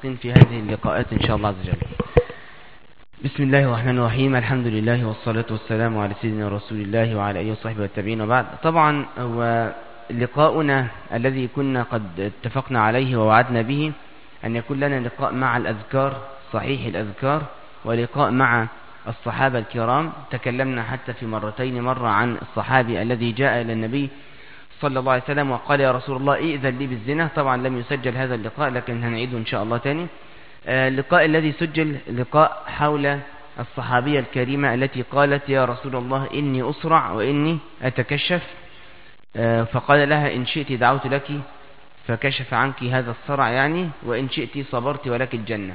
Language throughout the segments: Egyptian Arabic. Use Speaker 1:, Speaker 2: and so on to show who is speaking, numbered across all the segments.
Speaker 1: المخلصين في هذه اللقاءات إن شاء الله عز وجل بسم الله الرحمن الرحيم الحمد لله والصلاة والسلام على سيدنا رسول الله وعلى أيه وصحبه والتابعين وبعد طبعا هو لقاؤنا الذي كنا قد اتفقنا عليه ووعدنا به أن يكون لنا لقاء مع الأذكار صحيح الأذكار ولقاء مع الصحابة الكرام تكلمنا حتى في مرتين مرة عن الصحابي الذي جاء إلى النبي صلى الله عليه وسلم وقال يا رسول الله ائذن لي بالزنا طبعا لم يسجل هذا اللقاء لكن هنعيده إن شاء الله تاني اللقاء الذي سجل لقاء حول الصحابية الكريمة التي قالت يا رسول الله إني أسرع وإني أتكشف فقال لها إن شئت دعوت لك فكشف عنك هذا الصرع يعني وإن شئت صبرت ولك الجنة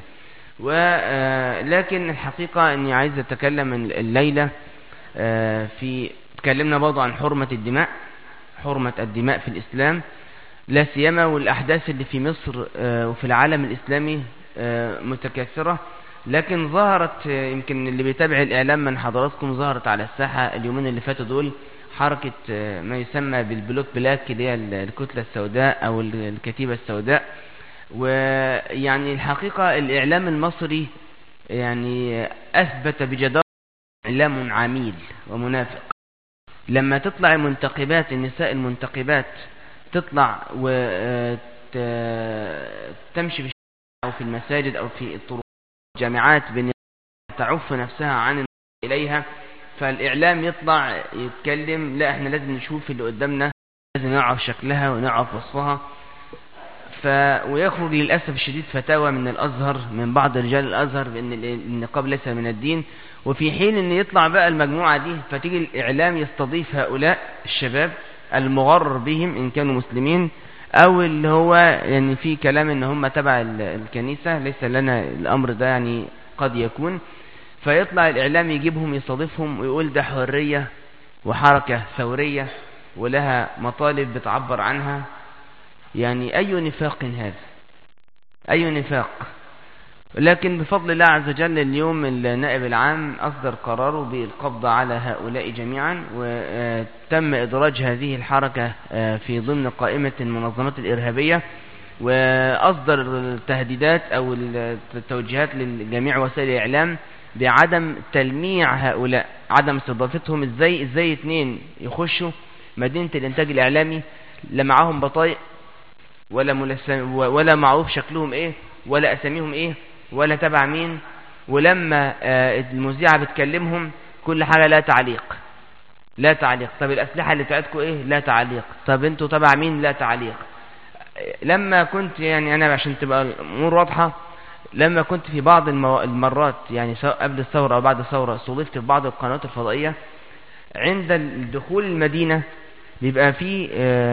Speaker 1: ولكن الحقيقة أني عايز أتكلم الليلة في تكلمنا برضه عن حرمة الدماء حرمة الدماء في الإسلام لا سيما والأحداث اللي في مصر وفي العالم الإسلامي متكاثرة لكن ظهرت يمكن اللي بيتابع الإعلام من حضراتكم ظهرت على الساحة اليومين اللي فاتوا دول حركة ما يسمى بالبلوك بلاك اللي هي الكتلة السوداء أو الكتيبة السوداء ويعني الحقيقة الإعلام المصري يعني أثبت بجدارة إعلام عميل ومنافق لما تطلع المنتقبات النساء المنتقبات تطلع وتمشي في الشارع أو في المساجد أو في الطرق الجامعات تعف نفسها عن إليها فالإعلام يطلع يتكلم لا احنا لازم نشوف اللي قدامنا لازم نعرف شكلها ونعرف وصفها ف... ويخرج للأسف الشديد فتاوى من الأزهر من بعض رجال الأزهر بأن النقاب ليس من الدين وفي حين أن يطلع بقى المجموعة دي فتيجي الإعلام يستضيف هؤلاء الشباب المغرر بهم إن كانوا مسلمين أو اللي هو يعني في كلام أن هم تبع الكنيسة ليس لنا الأمر ده يعني قد يكون فيطلع الإعلام يجيبهم يستضيفهم ويقول ده حرية وحركة ثورية ولها مطالب بتعبر عنها يعني أي نفاق هذا أي نفاق لكن بفضل الله عز وجل اليوم النائب العام أصدر قراره بالقبض على هؤلاء جميعا وتم إدراج هذه الحركة في ضمن قائمة المنظمات الإرهابية وأصدر التهديدات أو التوجيهات لجميع وسائل الإعلام بعدم تلميع هؤلاء عدم استضافتهم ازاي ازاي اتنين يخشوا مدينة الانتاج الاعلامي لا معاهم بطايق ولا ملسم ولا معروف شكلهم ايه ولا اساميهم ايه ولا تبع مين ولما المذيعة بتكلمهم كل حاجة لا تعليق لا تعليق طب الاسلحة اللي بتاعتكم ايه لا تعليق طب انتوا تبع مين لا تعليق لما كنت يعني انا عشان تبقى الامور واضحة لما كنت في بعض المرات يعني سواء قبل الثورة أو بعد الثورة استضفت في بعض القنوات الفضائية عند الدخول المدينة بيبقى في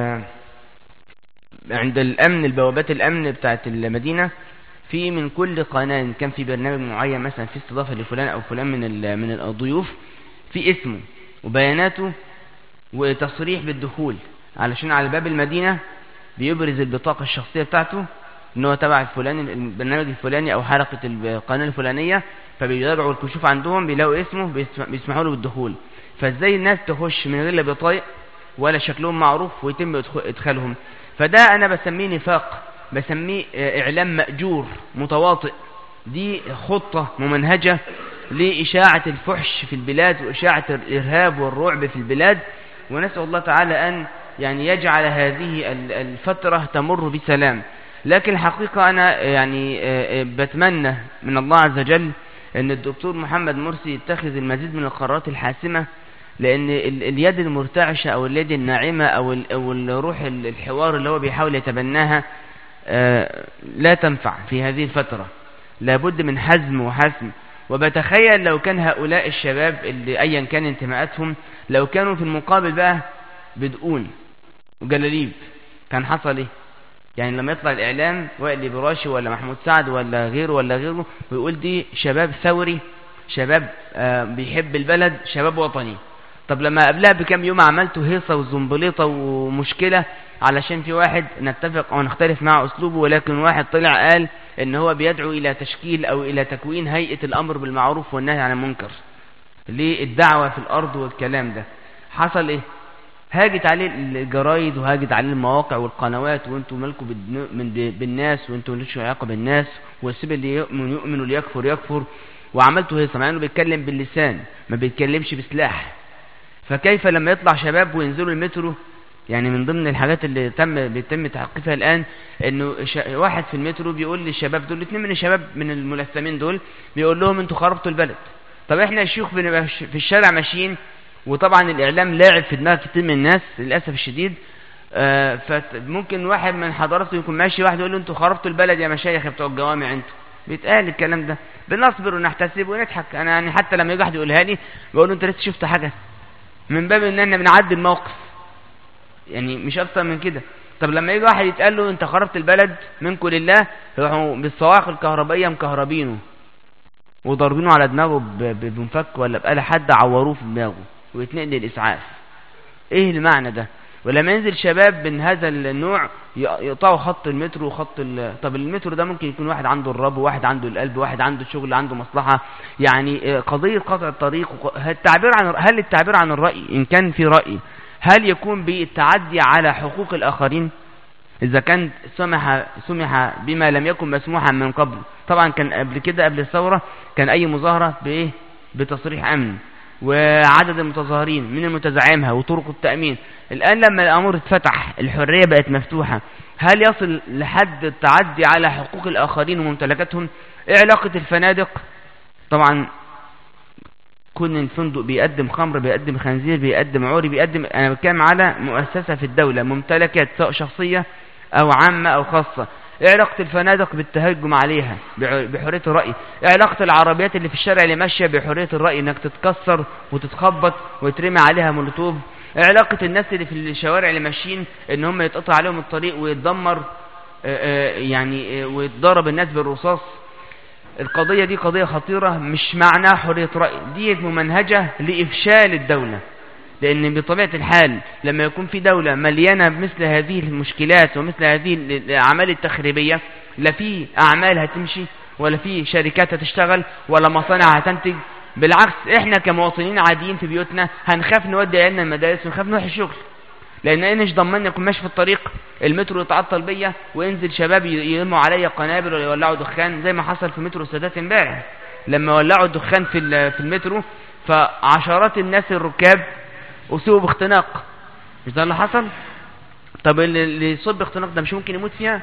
Speaker 1: عند الأمن البوابات الأمن بتاعت المدينة في من كل قناة كان في برنامج معين مثلا في استضافة لفلان أو فلان من من الضيوف في اسمه وبياناته وتصريح بالدخول علشان على باب المدينة بيبرز البطاقة الشخصية بتاعته ان هو تبع الفلاني البرنامج الفلاني او حلقة القناة الفلانية فبيراجعوا الكشوف عندهم بيلاقوا اسمه بيسمحوا له بالدخول فازاي الناس تخش من غير لا بطايق ولا شكلهم معروف ويتم ادخالهم فده انا بسميه نفاق بسميه اعلام مأجور متواطئ دي خطة ممنهجة لإشاعة الفحش في البلاد وإشاعة الإرهاب والرعب في البلاد ونسأل الله تعالى أن يعني يجعل هذه الفترة تمر بسلام لكن الحقيقة أنا يعني بتمنى من الله عز وجل أن الدكتور محمد مرسي يتخذ المزيد من القرارات الحاسمة لأن اليد المرتعشة أو اليد الناعمة أو الروح الحوار اللي هو بيحاول يتبناها لا تنفع في هذه الفترة لابد من حزم وحسم وبتخيل لو كان هؤلاء الشباب اللي أيا كان انتماءاتهم لو كانوا في المقابل بقى بدقون وجلاليب كان حصل ايه يعني لما يطلع الإعلام وائل براشي ولا محمود سعد ولا غيره ولا غيره ويقول دي شباب ثوري شباب آه بيحب البلد شباب وطني طب لما قبلها بكام يوم عملتوا هيصة وزنبليطة ومشكلة علشان في واحد نتفق أو نختلف مع أسلوبه ولكن واحد طلع قال إن هو بيدعو إلى تشكيل أو إلى تكوين هيئة الأمر بالمعروف والنهي عن المنكر للدعوة في الأرض والكلام ده حصل إيه هاجت عليه الجرايد وهاجت عليه المواقع والقنوات وانتوا مالكم بالناس وانتوا مالكش علاقه بالناس وسيب اللي يؤمن يؤمن واللي يكفر يكفر وعملته هيصه مع انه بيتكلم باللسان ما بيتكلمش بسلاح فكيف لما يطلع شباب وينزلوا المترو يعني من ضمن الحاجات اللي تم بيتم تحقيقها الان انه واحد في المترو بيقول للشباب دول اثنين من الشباب من الملثمين دول بيقول لهم انتوا خربتوا البلد طب احنا الشيوخ بنبقى في الشارع ماشيين وطبعا الاعلام لاعب في دماغ كتير من الناس للاسف الشديد آه فممكن واحد من حضرته يكون ماشي واحد يقول له انتوا خربتوا البلد يا مشايخ بتوع الجوامع انتوا بيتقال الكلام ده بنصبر ونحتسب ونضحك انا يعني حتى لما يجي واحد يقولها لي بقول له انت لسه شفت حاجه من باب ان احنا بنعدي الموقف يعني مش اكتر من كده طب لما يجي واحد يتقال له انت خربت البلد منكم لله يروحوا بالصواعق الكهربائيه مكهربينه وضاربينه على دماغه بمفك ولا بآلة حد عوروه في دماغه ويتنقل للإسعاف ايه المعنى ده ولما ينزل شباب من هذا النوع يقطعوا خط المترو وخط ال... طب المترو ده ممكن يكون واحد عنده الرب وواحد عنده القلب وواحد عنده شغل عنده مصلحة يعني قضية قطع الطريق التعبير عن هل التعبير عن الرأي إن كان في رأي هل يكون بالتعدي على حقوق الآخرين إذا كان سمح سمح بما لم يكن مسموحا من قبل طبعا كان قبل كده قبل الثورة كان أي مظاهرة بإيه بتصريح أمن وعدد المتظاهرين من المتزعمها وطرق التأمين الآن لما الأمر اتفتح الحرية بقت مفتوحة هل يصل لحد التعدي على حقوق الآخرين وممتلكاتهم ايه علاقة الفنادق طبعا كون الفندق بيقدم خمر بيقدم خنزير بيقدم عوري بيقدم انا بتكلم على مؤسسة في الدولة ممتلكات سواء شخصية او عامة او خاصة ايه علاقة الفنادق بالتهجم عليها بحرية الرأي ايه علاقة العربيات اللي في الشارع اللي ماشية بحرية الرأي انك تتكسر وتتخبط ويترمي عليها مولوتوب ايه علاقة الناس اللي في الشوارع اللي ماشيين ان هم يتقطع عليهم الطريق ويتدمر يعني ويتضرب الناس بالرصاص القضية دي قضية خطيرة مش معناها حرية رأي دي ممنهجة لإفشال الدولة لأن بطبيعة الحال لما يكون في دولة مليانة بمثل هذه المشكلات ومثل هذه الأعمال التخريبية لا في أعمال هتمشي ولا في شركات هتشتغل ولا مصانع هتنتج بالعكس احنا كمواطنين عاديين في بيوتنا هنخاف نودي عيالنا المدارس ونخاف نروح الشغل لان ايه مش ضمن يكون ماشي في الطريق المترو يتعطل بيا وينزل شباب يرموا عليا قنابل ولا يولعوا دخان زي ما حصل في مترو السادات امبارح لما ولعوا الدخان في في المترو فعشرات الناس الركاب اصيبوا باختناق مش ده اللي حصل طب اللي يصيب باختناق ده مش ممكن يموت فيها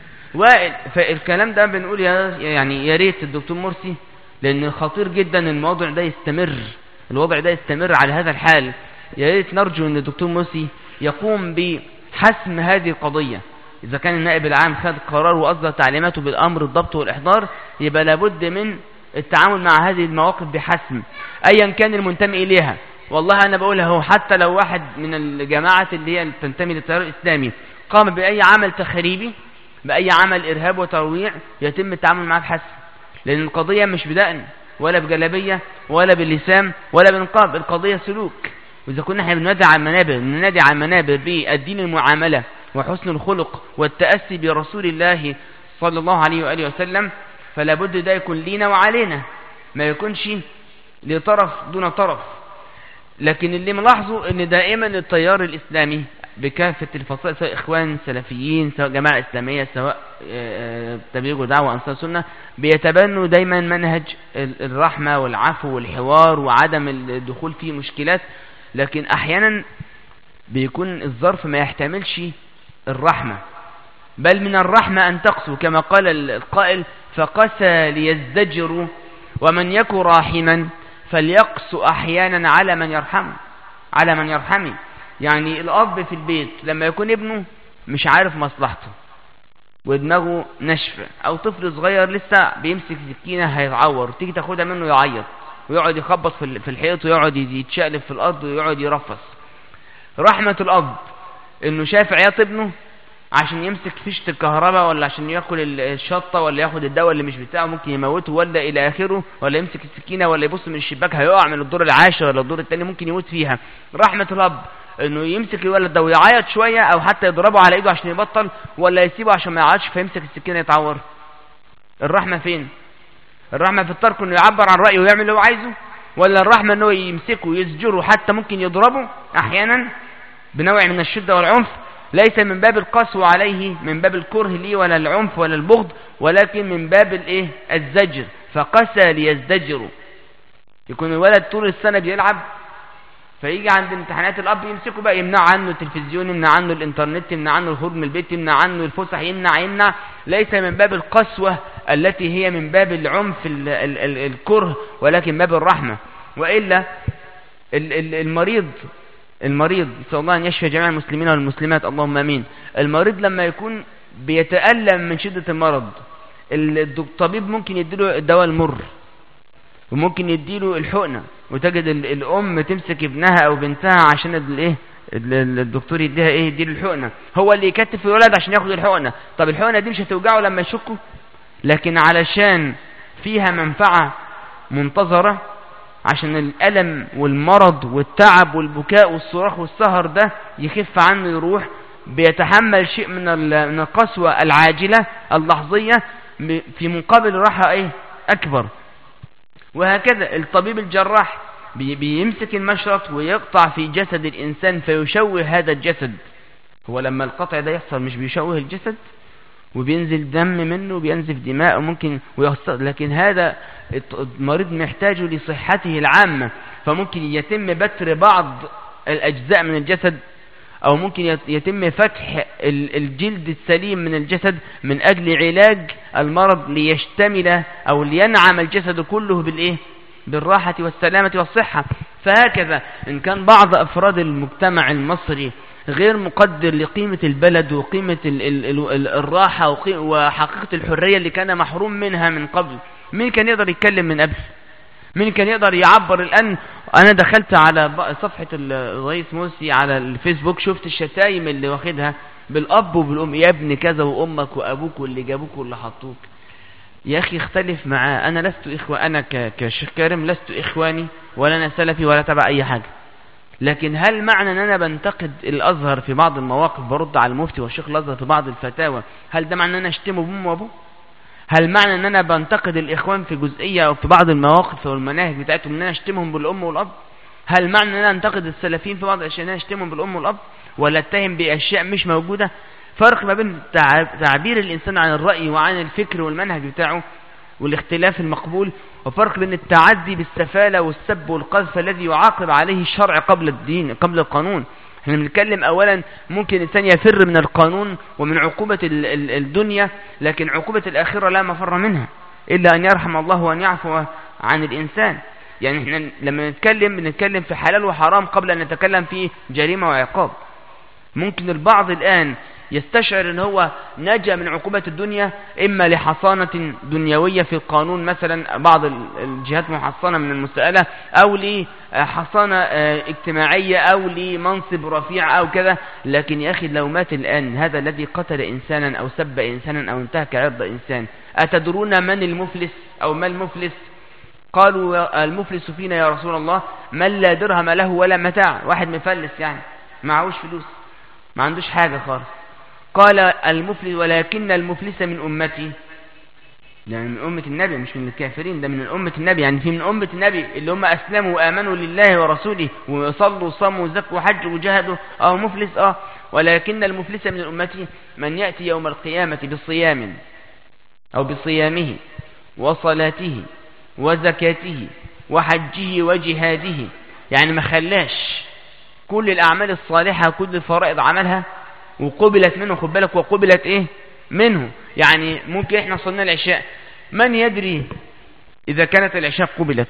Speaker 1: فالكلام ده بنقول يا يعني يا ريت الدكتور مرسي لان خطير جدا الموضوع ده يستمر الوضع ده يستمر على هذا الحال يا ريت نرجو ان الدكتور مرسي يقوم بحسم هذه القضية إذا كان النائب العام خد قرار وأصدر تعليماته بالأمر الضبط والإحضار يبقى لابد من التعامل مع هذه المواقف بحسم أيا كان المنتمي إليها والله أنا بقولها هو حتى لو واحد من الجماعة اللي هي تنتمي للتيار الإسلامي قام بأي عمل تخريبي بأي عمل إرهاب وترويع يتم التعامل معاه بحسم لأن القضية مش بدقن ولا بجلبية ولا باللسان ولا بنقاب القضية سلوك وإذا كنا احنا بننادي على المنابر بننادي على المنابر بالدين المعاملة وحسن الخلق والتأسي برسول الله صلى الله عليه وآله وسلم فلا بد ده يكون لينا وعلينا ما يكونش لطرف دون طرف لكن اللي ملاحظه ان دائما التيار الإسلامي بكافة الفصائل سواء إخوان سلفيين سواء جماعة إسلامية سواء تبليغ ودعوة أنصار سنة بيتبنوا دايما منهج الرحمة والعفو والحوار وعدم الدخول في مشكلات لكن أحيانا بيكون الظرف ما يحتملش الرحمة بل من الرحمة أن تقسو كما قال القائل فقسى ليزدجروا ومن يك راحما فليقسو أحيانا على من يرحمه على من يرحمه يعني الأب في البيت لما يكون ابنه مش عارف مصلحته ودماغه نشفة أو طفل صغير لسه بيمسك سكينة هيتعور تيجي تاخدها منه يعيط ويقعد يخبط في الحيط ويقعد يتشقلب في الأرض ويقعد يرفص رحمة الأب إنه شاف عياط ابنه عشان يمسك فيشة الكهرباء ولا عشان ياكل الشطة ولا ياخد الدواء اللي مش بتاعه ممكن يموته ولا إلى آخره ولا يمسك السكينة ولا يبص من الشباك هيقع من الدور العاشر ولا الدور التاني ممكن يموت فيها رحمة الأب انه يمسك الولد ده ويعيط شوية او حتى يضربه على ايده عشان يبطل ولا يسيبه عشان ما يعيطش فيمسك السكينة يتعور الرحمة فين الرحمة في الترك انه يعبر عن رأيه ويعمل اللي هو عايزه ولا الرحمة انه يمسكه يزجره حتى ممكن يضربه احيانا بنوع من الشدة والعنف ليس من باب القسوة عليه من باب الكره لي ولا العنف ولا البغض ولكن من باب الايه الزجر فقسى ليزدجروا يكون الولد طول السنة بيلعب فيجي عند امتحانات الاب يمسكه بقى يمنع عنه التلفزيون يمنع عنه الانترنت يمنع عنه الخروج من البيت يمنع عنه الفسح يمنع يمنع ليس من باب القسوة التي هي من باب العنف ال ال ال الكره ولكن باب الرحمة وإلا المريض المريض نسأل الله أن يشفي جميع المسلمين والمسلمات اللهم امين المريض لما يكون بيتألم من شدة المرض الطبيب ممكن يديله الدواء المر وممكن يديله الحقنة وتجد الأم تمسك ابنها أو بنتها عشان الايه الدكتور يديها ايه يديله الحقنة هو اللي يكتف الولد عشان ياخد الحقنة طب الحقنة دي مش هتوجعه لما يشكه لكن علشان فيها منفعة منتظرة عشان الألم والمرض والتعب والبكاء والصراخ والسهر ده يخف عنه يروح بيتحمل شيء من من القسوة العاجلة اللحظية في مقابل راحة ايه اكبر وهكذا الطبيب الجراح بيمسك المشرط ويقطع في جسد الانسان فيشوه هذا الجسد هو لما القطع ده يحصل مش بيشوه الجسد وبينزل دم منه وبينزف دماء وممكن لكن هذا المريض محتاج لصحته العامة فممكن يتم بتر بعض الأجزاء من الجسد أو ممكن يتم فتح الجلد السليم من الجسد من أجل علاج المرض ليشتمل أو لينعم الجسد كله بالإيه؟ بالراحة والسلامة والصحة فهكذا إن كان بعض أفراد المجتمع المصري غير مقدر لقيمة البلد وقيمة الراحة وحقيقة الحرية اللي كان محروم منها من قبل مين كان يقدر يتكلم من قبل مين كان يقدر يعبر الآن أنا دخلت على صفحة الرئيس موسي على الفيسبوك شفت الشتايم اللي واخدها بالأب وبالأم يا ابن كذا وأمك وأبوك واللي جابوك واللي حطوك يا أخي اختلف معاه أنا لست إخوة أنا كشيخ كارم لست إخواني ولا أنا سلفي ولا تبع أي حاجة لكن هل معنى أن أنا بنتقد الأزهر في بعض المواقف برد على المفتي والشيخ الأزهر في بعض الفتاوى هل ده معنى أن أنا أشتمه بأمه وأبوه هل معنى ان انا بنتقد الاخوان في جزئية او في بعض المواقف او المناهج بتاعتهم ان انا اشتمهم بالام والاب هل معنى ان انا انتقد السلفيين في بعض الاشياء ان انا اشتمهم بالام والاب ولا اتهم باشياء مش موجودة فرق ما بين تعبير الانسان عن الرأي وعن الفكر والمنهج بتاعه والاختلاف المقبول وفرق بين التعدي بالسفالة والسب والقذف الذي يعاقب عليه الشرع قبل الدين قبل القانون احنا بنتكلم اولا ممكن الانسان يفر من القانون ومن عقوبة الدنيا لكن عقوبة الاخرة لا مفر منها الا ان يرحم الله وان يعفو عن الانسان يعني احنا لما نتكلم بنتكلم في حلال وحرام قبل ان نتكلم في جريمة وعقاب ممكن البعض الان يستشعر ان هو نجا من عقوبة الدنيا اما لحصانة دنيوية في القانون مثلا بعض الجهات محصنة من المسألة او لحصانة آه، اجتماعية او لمنصب رفيع او كذا لكن يا اخي لو مات الان هذا الذي قتل انسانا او سب انسانا او انتهك عرض انسان اتدرون من المفلس او ما المفلس قالوا المفلس فينا يا رسول الله من لا درهم له ولا متاع واحد مفلس يعني معهوش فلوس ما عندوش حاجة خالص قال المفلس ولكن المفلس من أمتي يعني من أمة النبي مش من الكافرين ده من أمة النبي يعني في من أمة النبي اللي هم أسلموا وآمنوا لله ورسوله وصلوا وصموا وزكوا وحجوا وجهدوا أو مفلس آه ولكن المفلس من أمتي من يأتي يوم القيامة بصيام أو بصيامه وصلاته وزكاته وحجه وجهاده يعني ما خلاش كل الأعمال الصالحة كل الفرائض عملها وقبلت منه خد بالك وقبلت ايه منه يعني ممكن احنا صلنا العشاء من يدري اذا كانت العشاء قبلت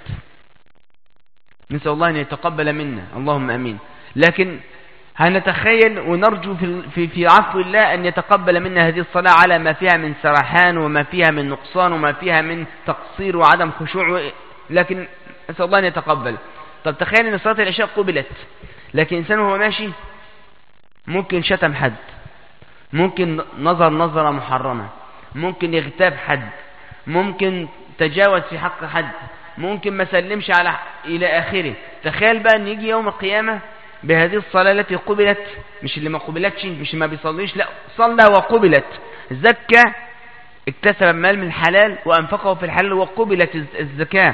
Speaker 1: نسأل الله ان يتقبل منا اللهم امين لكن هنتخيل ونرجو في, في, في عفو الله أن يتقبل منا هذه الصلاة على ما فيها من سرحان وما فيها من نقصان وما فيها من تقصير وعدم خشوع لكن نسأل الله أن يتقبل طب تخيل أن صلاة العشاء قبلت لكن إنسان وهو ماشي ممكن شتم حد ممكن نظر نظرة محرمة ممكن يغتاب حد ممكن تجاوز في حق حد ممكن ما سلمش على إلى آخره تخيل بقى أن يجي يوم القيامة بهذه الصلاة التي قبلت مش اللي ما قبلتش مش ما بيصليش لا صلى وقبلت زكى اكتسب المال من الحلال وأنفقه في الحلال وقبلت الزكاة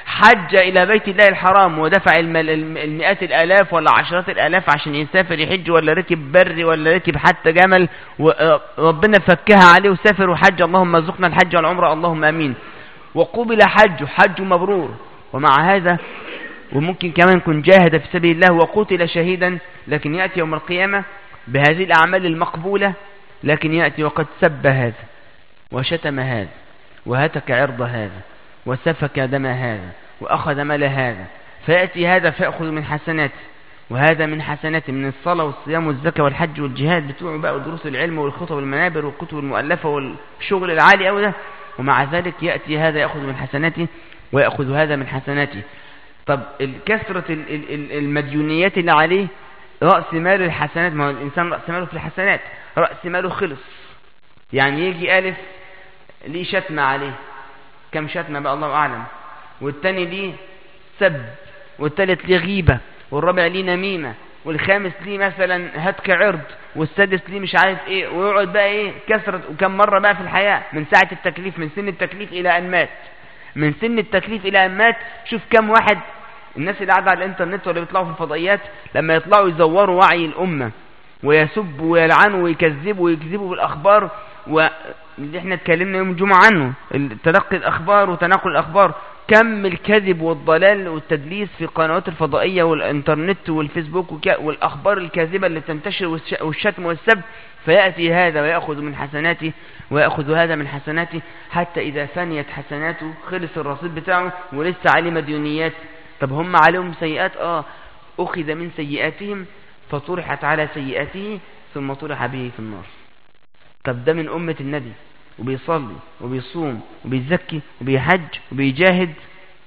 Speaker 1: حج إلى بيت الله الحرام ودفع المئات الآلاف ولا عشرات الآلاف عشان يسافر يحج ولا ركب بري ولا ركب حتى جمل وربنا فكها عليه وسافر وحج اللهم ارزقنا الحج والعمرة اللهم أمين وقبل حج حج مبرور ومع هذا وممكن كمان يكون جاهد في سبيل الله وقتل شهيدا لكن يأتي يوم القيامة بهذه الأعمال المقبولة لكن يأتي وقد سب هذا وشتم هذا وهتك عرض هذا وسفك دم هذا وأخذ مال هذا فيأتي هذا فيأخذ من حسناته وهذا من حسناته من الصلاة والصيام والزكاة والحج والجهاد بتوعه بقى ودروس العلم والخطب والمنابر والكتب المؤلفة والشغل العالي أو ده ومع ذلك يأتي هذا يأخذ من حسناته ويأخذ هذا من حسناته طب كثرة المديونيات اللي عليه رأس مال الحسنات ما هو الإنسان رأس ماله في الحسنات رأس ماله خلص يعني يجي ألف ليه شتمة عليه كم شتمة بقى الله أعلم والتاني ليه سب والتالت ليه غيبة والرابع ليه نميمة والخامس ليه مثلا هتك عرض والسادس ليه مش عارف ايه ويقعد بقى ايه كثرة وكم مرة بقى في الحياة من ساعة التكليف من سن التكليف الى ان مات من سن التكليف الى ان مات شوف كم واحد الناس اللي قاعدة على الانترنت ولا بيطلعوا في الفضائيات لما يطلعوا يزوروا وعي الامة ويسبوا ويلعنوا ويكذبوا ويكذبوا بالاخبار واللي احنا اتكلمنا يوم الجمعة عنه تلقي الاخبار وتناقل الاخبار كم الكذب والضلال والتدليس في القنوات الفضائية والانترنت والفيسبوك والاخبار الكاذبة اللي تنتشر والشتم والسب فيأتي هذا ويأخذ من حسناته ويأخذ هذا من حسناته حتى إذا فنيت حسناته خلص الرصيد بتاعه ولسه عليه مديونيات طب هم عليهم سيئات اه أخذ من سيئاتهم فطرحت على سيئاته ثم طرح به في النار طب ده من أمة النبي وبيصلي وبيصوم وبيزكي وبيحج وبيجاهد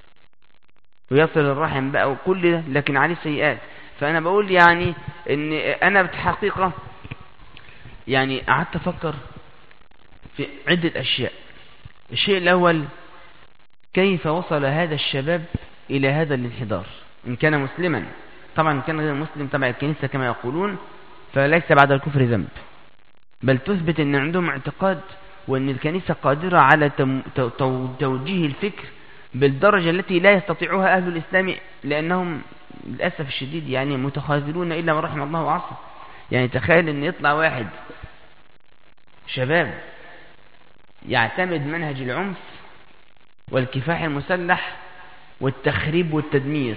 Speaker 1: ويصل الرحم بقى وكل ده لكن عليه سيئات فأنا بقول يعني ان أنا بالحقيقة يعني قعدت أفكر في عدة أشياء الشيء الأول كيف وصل هذا الشباب إلى هذا الانحدار إن كان مسلما طبعا إن كان غير مسلم تبع الكنيسة كما يقولون فليس بعد الكفر ذنب بل تثبت أن عندهم اعتقاد وأن الكنيسة قادرة على توجيه الفكر بالدرجة التي لا يستطيعها أهل الإسلام لأنهم للأسف الشديد يعني متخاذلون إلا من رحم الله وعصى يعني تخيل أن يطلع واحد شباب يعتمد منهج العنف والكفاح المسلح والتخريب والتدمير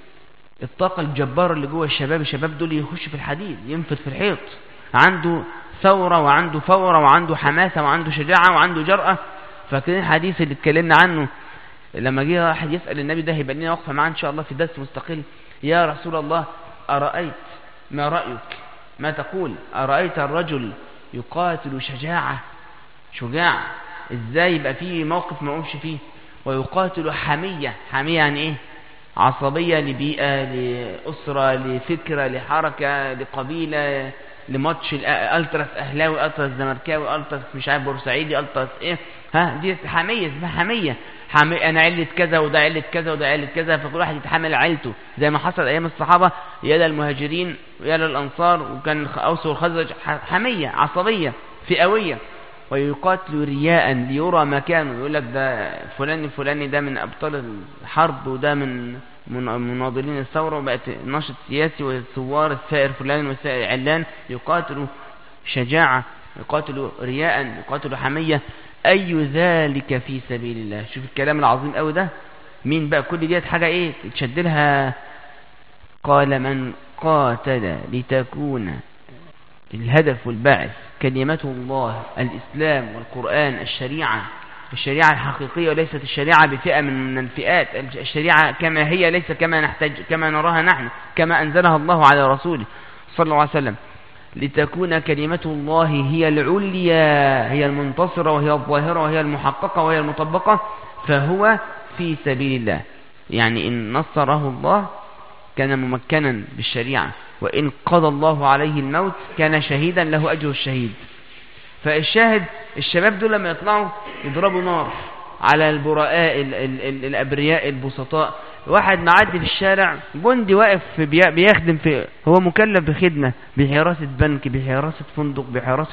Speaker 1: الطاقة الجبارة اللي جوه الشباب الشباب دول يخش في الحديد ينفذ في الحيط عنده ثورة وعنده فورة وعنده حماسة وعنده شجاعة وعنده جرأة فاكرين الحديث اللي اتكلمنا عنه لما جه واحد يسأل النبي ده هيبقى لنا وقفة معاه ان شاء الله في درس مستقل يا رسول الله أرأيت ما رأيك ما تقول أرأيت الرجل يقاتل شجاعة شجاع ازاي يبقى فيه موقف ما قومش فيه ويقاتل حمية حمية يعني ايه عصبية لبيئة لأسرة لفكرة لحركة لقبيلة لماتش الالتراس اهلاوي التراس زمركاوي التراس مش عارف بورسعيدي التراس ايه ها دي حميه اسمها حميه حمية انا عله كذا وده عله كذا وده عله كذا فكل واحد يتحمل عيلته زي ما حصل ايام الصحابه يا للمهاجرين ويا للانصار وكان اوس والخزرج حميه عصبيه فئويه ويقاتل رياء ليرى مكانه يقول لك ده فلان الفلاني ده من ابطال الحرب وده من مناضلين الثورة وبقت ناشط سياسي والثوار الثائر فلان والثائر علان يقاتلوا شجاعة يقاتلوا رياء يقاتلوا حمية أي ذلك في سبيل الله شوف الكلام العظيم قوي ده مين بقى كل ديت حاجة ايه تشد لها قال من قاتل لتكون الهدف والبعث كلمة الله الإسلام والقرآن الشريعة الشريعة الحقيقية وليست الشريعة بفئة من الفئات الشريعة كما هي ليس كما نحتاج كما نراها نحن كما أنزلها الله على رسوله صلى الله عليه وسلم لتكون كلمة الله هي العليا هي المنتصرة وهي الظاهرة وهي المحققة وهي المطبقة فهو في سبيل الله يعني إن نصره الله كان ممكنا بالشريعة وإن قضى الله عليه الموت كان شهيدا له أجر الشهيد فالشاهد الشباب دول لما يطلعوا يضربوا نار على البراء الأبرياء البسطاء واحد معدي في الشارع جندي واقف بيخدم في هو مكلف بخدمة بحراسة بنك بحراسة فندق بحراسة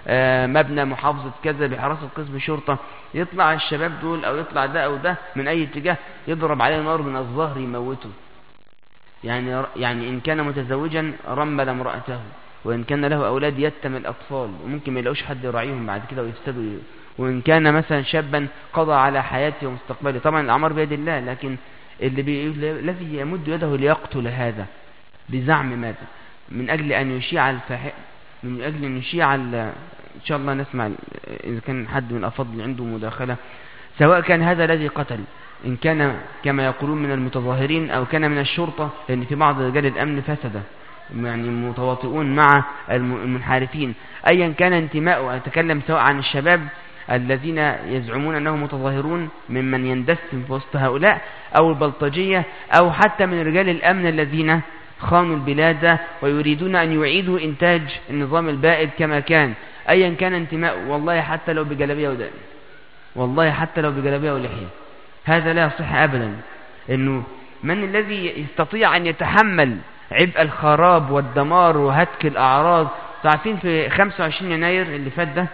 Speaker 1: آه، مبنى محافظة كذا بحراسة قسم شرطة يطلع الشباب دول او يطلع ده او ده من اي اتجاه يضرب عليه نار من الظهر يموته يعني يعني ان كان متزوجا رمل امرأته وان كان له اولاد يتم الاطفال وممكن ما يلاقوش حد يراعيهم بعد كده ويفسدوا وان كان مثلا شابا قضى على حياته ومستقبله طبعا الاعمار بيد الله لكن اللي بي... الذي يمد يده ليقتل هذا بزعم ماذا من اجل ان يشيع الفاح من اجل ان يشيع ال... ان شاء الله نسمع اذا كان حد من الافاضل عنده مداخله سواء كان هذا الذي قتل إن كان كما يقولون من المتظاهرين أو كان من الشرطة لأن في بعض رجال الأمن فسد يعني متواطئون مع المنحرفين أيا كان انتماءه أتكلم سواء عن الشباب الذين يزعمون أنهم متظاهرون ممن يندسم في وسط هؤلاء أو البلطجية أو حتى من رجال الأمن الذين خانوا البلاد ويريدون أن يعيدوا إنتاج النظام البائد كما كان أيا كان انتماء والله حتى لو بجلبية ودائم والله حتى لو بجلبية ولحية هذا لا يصح أبدا أنه من الذي يستطيع أن يتحمل عبء الخراب والدمار وهتك الأعراض تعرفين في 25 يناير اللي فات ده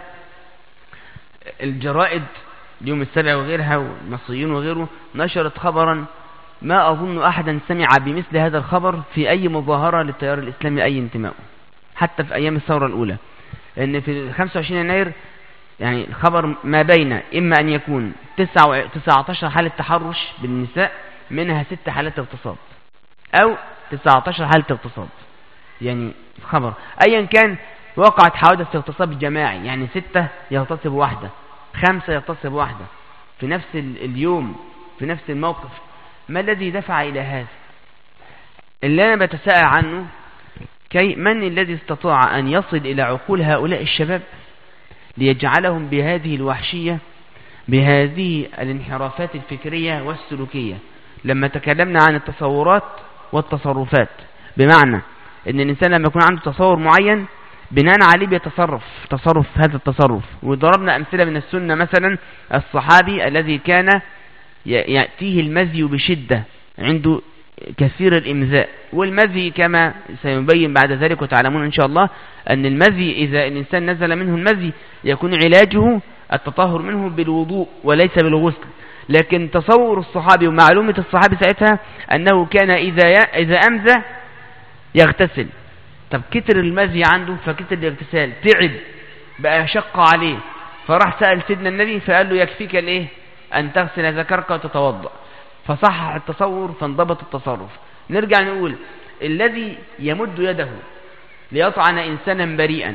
Speaker 1: الجرائد اليوم السبع وغيرها والمصريين وغيره نشرت خبرا ما أظن أحدا سمع بمثل هذا الخبر في أي مظاهرة للتيار الإسلامي أي انتماء حتى في أيام الثورة الأولى أن في 25 يناير يعني الخبر ما بين إما أن يكون 19 حالة تحرش بالنساء منها ست حالات اغتصاب أو 19 حالة اغتصاب يعني خبر أيا كان وقعت حوادث اغتصاب جماعي يعني ستة يغتصب واحدة خمسة يغتصب واحدة في نفس اليوم في نفس الموقف ما الذي دفع إلى هذا اللي أنا بتساءل عنه كي من الذي استطاع أن يصل إلى عقول هؤلاء الشباب ليجعلهم بهذه الوحشية بهذه الانحرافات الفكرية والسلوكية لما تكلمنا عن التصورات والتصرفات بمعنى ان الانسان لما يكون عنده تصور معين بناء عليه بيتصرف تصرف هذا التصرف وضربنا امثله من السنه مثلا الصحابي الذي كان ياتيه المزي بشده عنده كثير الإمزاء والمذي كما سيبين بعد ذلك وتعلمون إن شاء الله أن المذي إذا الإنسان نزل منه المذي يكون علاجه التطهر منه بالوضوء وليس بالغسل لكن تصور الصحابي ومعلومة الصحابي ساعتها أنه كان إذا إذا أمزى يغتسل طب كتر المذي عنده فكتر الاغتسال تعب بقى شق عليه فراح سأل سيدنا النبي فقال له يكفيك الايه أن تغسل ذكرك وتتوضأ فصحح التصور فانضبط التصرف نرجع نقول الذي يمد يده ليطعن إنسانا بريئا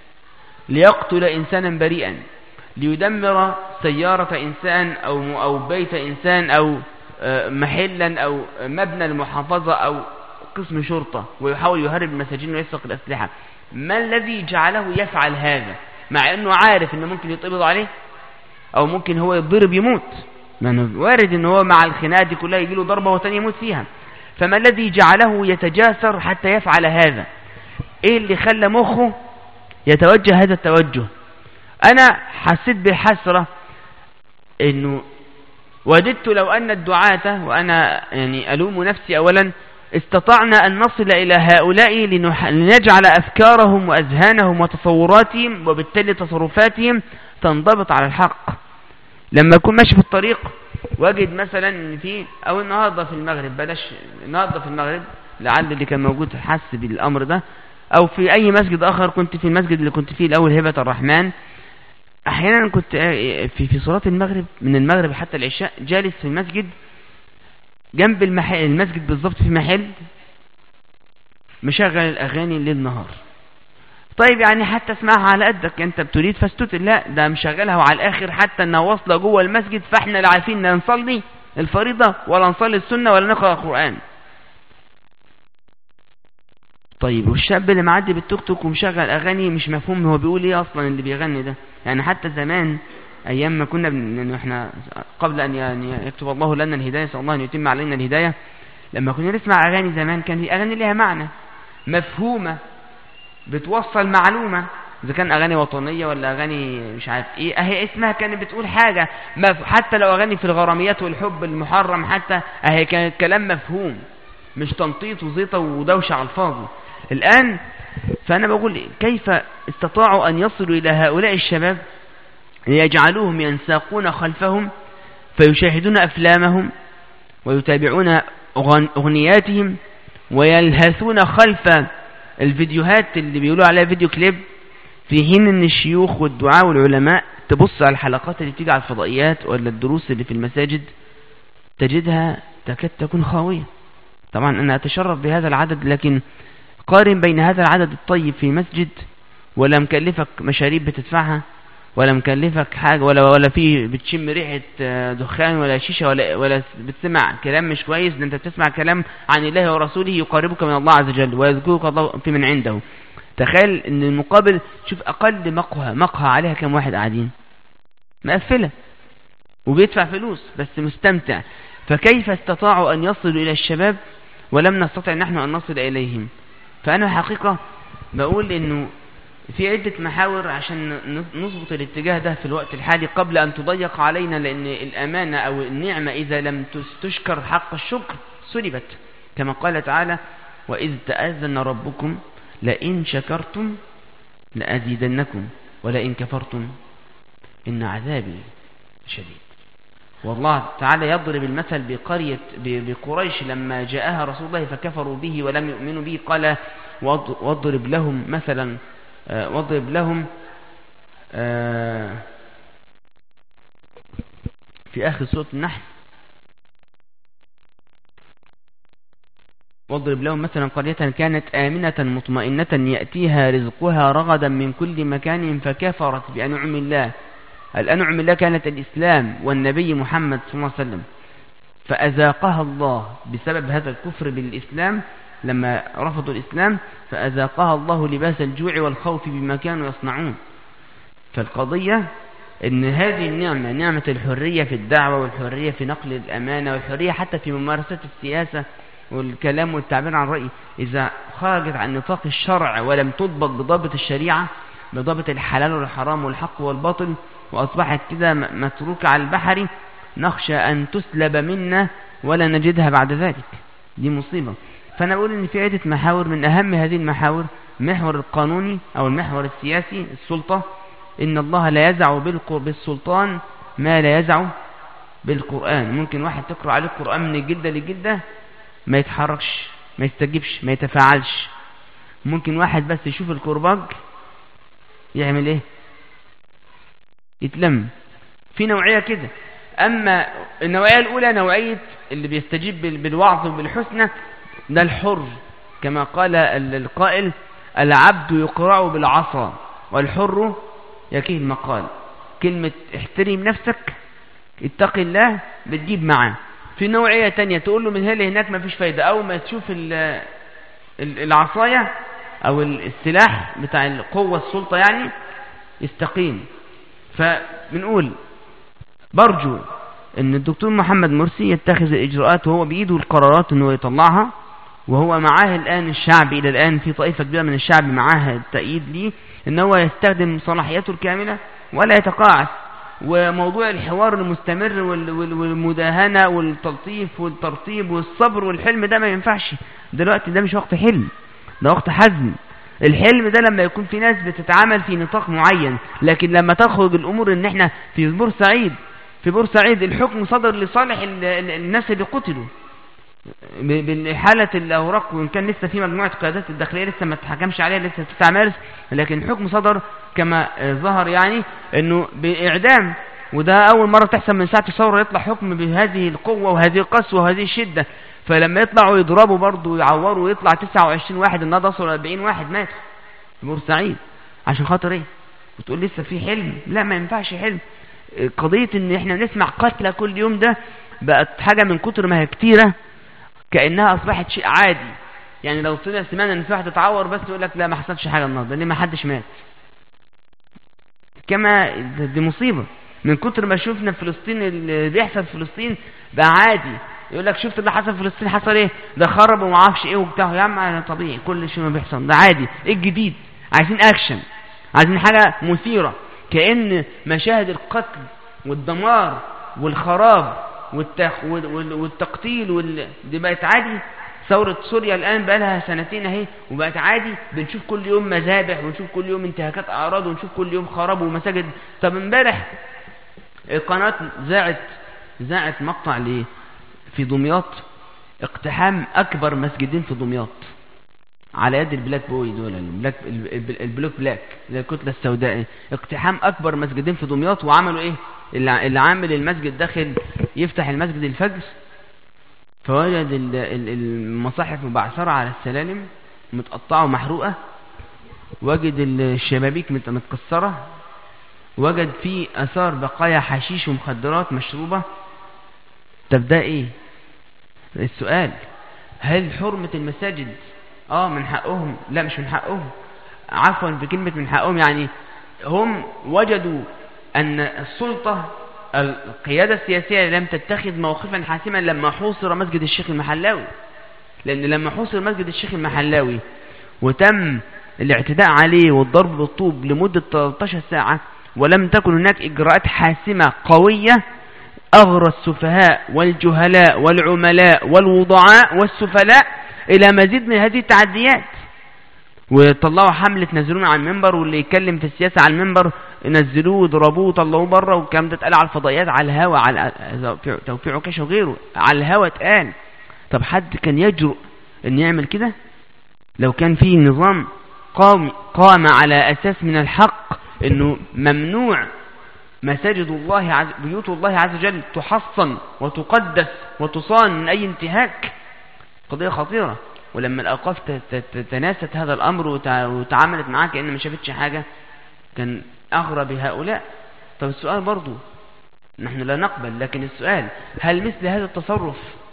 Speaker 1: ليقتل إنسانا بريئا ليدمر سيارة إنسان أو, أو بيت إنسان أو آه، محلا أو مبنى المحافظة أو قسم شرطة ويحاول يهرب المساجين ويسرق الأسلحة ما الذي جعله يفعل هذا مع أنه عارف أنه ممكن يتقبض عليه أو ممكن هو يضرب يموت ما وارد ان هو مع الخناقه دي كلها يجي له ضربه وثاني يموت فيها فما الذي جعله يتجاسر حتى يفعل هذا ايه اللي خلى مخه يتوجه هذا التوجه انا حسيت بحسرة انه وددت لو ان الدعاة وانا يعني الوم نفسي اولا استطعنا ان نصل الى هؤلاء لنجعل افكارهم واذهانهم وتصوراتهم وبالتالي تصرفاتهم تنضبط على الحق لما اكون ماشي في الطريق واجد مثلا ان في او النهارده في المغرب بلاش النهارده في المغرب لعل اللي كان موجود حس بالامر ده او في اي مسجد اخر كنت في المسجد اللي كنت فيه الاول هبه الرحمن احيانا كنت في في صلاه المغرب من المغرب حتى العشاء جالس في المسجد جنب المحل المسجد بالظبط في محل مشغل الاغاني ليل نهار طيب يعني حتى اسمعها على قدك انت بتريد فاستوت لا ده مشغلها وعلى الاخر حتى انها واصله جوه المسجد فاحنا لا عارفين نصلي الفريضه ولا نصلي السنه ولا نقرا القران طيب والشاب اللي معدي بالتوك توك ومشغل اغاني مش مفهوم هو بيقول ايه اصلا اللي بيغني ده يعني حتى زمان ايام ما كنا بن... احنا قبل ان يعني يكتب الله لنا الهدايه صلى الله ان يتم علينا الهدايه لما كنا نسمع اغاني زمان كان في اغاني ليها معنى مفهومه بتوصل معلومة إذا كان أغاني وطنية ولا أغاني مش عارف إيه أهي اسمها كانت بتقول حاجة حتى لو أغاني في الغراميات والحب المحرم حتى أهي كانت كلام مفهوم مش تنطيط وزيطة ودوشة على الفاضي الآن فأنا بقول كيف استطاعوا أن يصلوا إلى هؤلاء الشباب ليجعلوهم ينساقون خلفهم فيشاهدون أفلامهم ويتابعون أغنياتهم ويلهثون خلف الفيديوهات اللي بيقولوا عليها فيديو كليب في حين ان الشيوخ والدعاء والعلماء تبص على الحلقات اللي بتيجي على الفضائيات ولا الدروس اللي في المساجد تجدها تكاد تكون خاوية طبعا انا اتشرف بهذا العدد لكن قارن بين هذا العدد الطيب في مسجد ولا مكلفك مشاريب بتدفعها ولا مكلفك حاجة ولا ولا في بتشم ريحة آه، دخان ولا شيشة ولا ولا بتسمع كلام مش كويس ده انت بتسمع كلام عن الله ورسوله يقربك من الله عز وجل ويذكرك الله في من عنده تخيل ان المقابل شوف اقل مقهى مقهى عليها كم واحد قاعدين مقفلة وبيدفع فلوس بس مستمتع فكيف استطاعوا ان يصلوا الى الشباب ولم نستطع نحن ان نصل اليهم فانا حقيقة بقول انه في عدة محاور عشان نظبط الاتجاه ده في الوقت الحالي قبل أن تضيق علينا لأن الأمانة أو النعمة إذا لم تشكر حق الشكر سلبت كما قال تعالى وإذ تأذن ربكم لئن شكرتم لأزيدنكم ولئن كفرتم إن عذابي شديد والله تعالى يضرب المثل بقرية بقريش لما جاءها رسول الله فكفروا به ولم يؤمنوا به قال واضرب لهم مثلا آه، واضرب لهم آه، في آخر سورة النحل واضرب لهم مثلا قرية كانت آمنة مطمئنة يأتيها رزقها رغدا من كل مكان فكفرت بأنعم الله الأنعم الله كانت الإسلام والنبي محمد صلى الله عليه وسلم فأذاقها الله بسبب هذا الكفر بالإسلام لما رفضوا الإسلام فأذاقها الله لباس الجوع والخوف بما كانوا يصنعون فالقضية ان هذه النعمة نعمة الحرية في الدعوة والحرية في نقل الأمانة والحرية حتى في ممارسة السياسة والكلام والتعبير عن رأي إذا خرجت عن نطاق الشرع ولم تضبط بضابط الشريعة بضابط الحلال والحرام والحق والباطل وأصبحت كده متروكة على البحر نخشى أن تسلب منا ولا نجدها بعد ذلك دي مصيبة فأنا أقول إن في عدة محاور من أهم هذه المحاور محور القانوني أو المحور السياسي السلطة إن الله لا يزع بالسلطان ما لا يزع بالقرآن ممكن واحد تقرأ عليه القرآن من الجلدة للجلدة ما يتحركش ما يستجيبش ما يتفاعلش ممكن واحد بس يشوف الكرباج يعمل ايه يتلم في نوعية كده اما النوعية الاولى نوعية اللي بيستجيب بالوعظ وبالحسنى ده الحر كما قال القائل العبد يقرع بالعصا والحر يكيه المقال كلمة احترم نفسك اتق الله بتجيب معاه في نوعية تانية تقول له من هنا لهناك ما فيش فايدة أول ما تشوف العصاية أو السلاح بتاع القوة السلطة يعني يستقيم فبنقول برجو ان الدكتور محمد مرسي يتخذ الاجراءات وهو بايده القرارات انه يطلعها وهو معاه الآن الشعب إلى الآن في طائفة كبيرة من الشعب معاه التأييد ليه إن هو يستخدم صلاحياته الكاملة ولا يتقاعس وموضوع الحوار المستمر والمداهنة والتلطيف والترطيب والصبر والحلم ده ما ينفعش دلوقتي ده مش وقت حلم ده وقت حزم الحلم ده لما يكون في ناس بتتعامل في نطاق معين لكن لما تخرج الأمور ان احنا في بورسعيد في بورسعيد الحكم صدر لصالح الناس اللي قتلوا بحالة الأوراق وإن كان لسه في مجموعة قيادات الداخلية لسه ما تحكمش عليها لسه 9 مارس لكن الحكم صدر كما ظهر يعني أنه بإعدام وده أول مرة تحصل من ساعة الثورة يطلع حكم بهذه القوة وهذه القسوة وهذه الشدة فلما يطلعوا يضربوا برضه ويعوروا ويطلع 29 واحد النهارده وصلوا 40 واحد مات في بورسعيد عشان خاطر ايه؟ وتقول لسه في حلم لا ما ينفعش حلم قضية ان احنا نسمع قتلى كل يوم ده بقت حاجة من كتر ما هي كتيرة كأنها أصبحت شيء عادي يعني لو طلع سمعنا ان في واحد اتعور بس يقول لك لا ما حصلش حاجة النهارده ليه ما حدش مات كما دي مصيبة من كتر ما شفنا في فلسطين اللي بيحصل في فلسطين بقى عادي يقول لك شفت اللي حصل في فلسطين حصل ايه ده خرب وما اعرفش ايه وبتاع يا عم طبيعي كل شيء ما بيحصل ده عادي ايه الجديد عايزين اكشن عايزين حاجة مثيرة كأن مشاهد القتل والدمار والخراب والتق... والتقتيل وال... دي بقت عادي ثورة سوريا الآن بقى لها سنتين اهي وبقت عادي بنشوف كل يوم مذابح ونشوف كل يوم انتهاكات أعراض ونشوف كل يوم خراب ومساجد طب امبارح القناة ذاعت ذاعت مقطع ليه في دمياط اقتحام أكبر مسجدين في دمياط على يد البلاك بوي دول البلاك البلوك بلاك الكتلة السوداء اقتحام أكبر مسجدين في دمياط وعملوا إيه اللي عامل المسجد داخل يفتح المسجد الفجر فوجد المصاحف مبعثرة على السلالم متقطعة ومحروقة وجد الشبابيك متكسرة وجد فيه أثار بقايا حشيش ومخدرات مشروبة طب ده ايه السؤال هل حرمة المساجد اه من حقهم لا مش من حقهم عفوا بكلمة من حقهم يعني هم وجدوا ان السلطة القيادة السياسية لم تتخذ موقفا حاسما لما حوصر مسجد الشيخ المحلاوي لأن لما حوصر مسجد الشيخ المحلاوي وتم الاعتداء عليه والضرب بالطوب لمدة 13 ساعة ولم تكن هناك إجراءات حاسمة قوية أغرى السفهاء والجهلاء والعملاء والوضعاء والسفلاء إلى مزيد من هذه التعديات وطلعوا حملة نزلون على المنبر واللي يتكلم في السياسة على المنبر نزلوه وضربوه وطلعوه بره والكلام ده اتقال على الفضائيات على الهوا على توفيق عكاشه وغيره على الهوا اتقال طب حد كان يجرؤ ان يعمل كده لو كان في نظام قام قام على اساس من الحق انه ممنوع مساجد الله عز بيوت الله عز وجل تحصن وتقدس وتصان من اي انتهاك قضية خطيرة ولما الأوقاف تناست هذا الأمر وتعاملت معاه كأن ما شافتش حاجة كان أغرى بهؤلاء طب السؤال برضو نحن لا نقبل لكن السؤال هل مثل هذا التصرف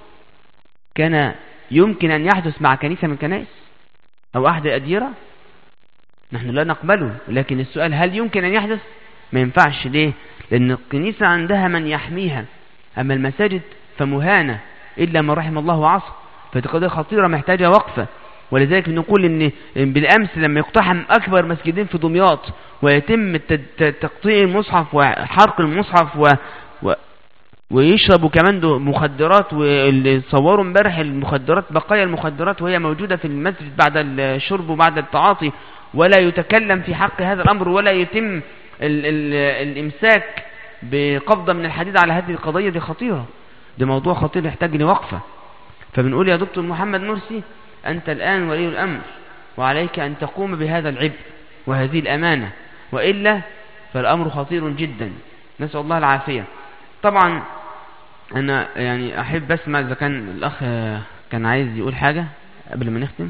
Speaker 1: كان يمكن أن يحدث مع كنيسة من الكنائس أو أحد الأديرة نحن لا نقبله لكن السؤال هل يمكن أن يحدث ما ينفعش ليه لأن الكنيسة عندها من يحميها أما المساجد فمهانة إلا من رحم الله وعصر فدي قضية خطيرة محتاجة وقفة ولذلك نقول ان بالامس لما يقتحم اكبر مسجدين في دمياط ويتم تقطيع المصحف وحرق المصحف و, و ويشربوا كمان مخدرات واللي صوروا امبارح المخدرات بقايا المخدرات وهي موجودة في المسجد بعد الشرب وبعد التعاطي ولا يتكلم في حق هذا الامر ولا يتم ال ال الامساك بقبضة من الحديد على هذه القضية دي خطيرة ده موضوع خطير يحتاج لوقفة فبنقول يا دكتور محمد مرسي أنت الآن ولي الأمر وعليك أن تقوم بهذا العبء وهذه الأمانة وإلا فالأمر خطير جدا نسأل الله العافية طبعا أنا يعني أحب أسمع إذا كان الأخ كان عايز يقول حاجة قبل ما نختم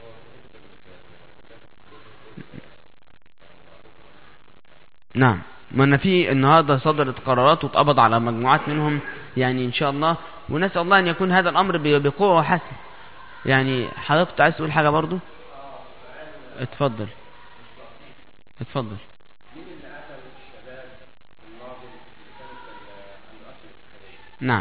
Speaker 1: نعم ما أنا في النهاردة صدرت قرارات واتقبض على مجموعات منهم يعني إن شاء الله ونسأل الله أن يكون هذا الأمر بقوة وحسن يعني حضرتك عايز تقول حاجة برضو اتفضل اتفضل نعم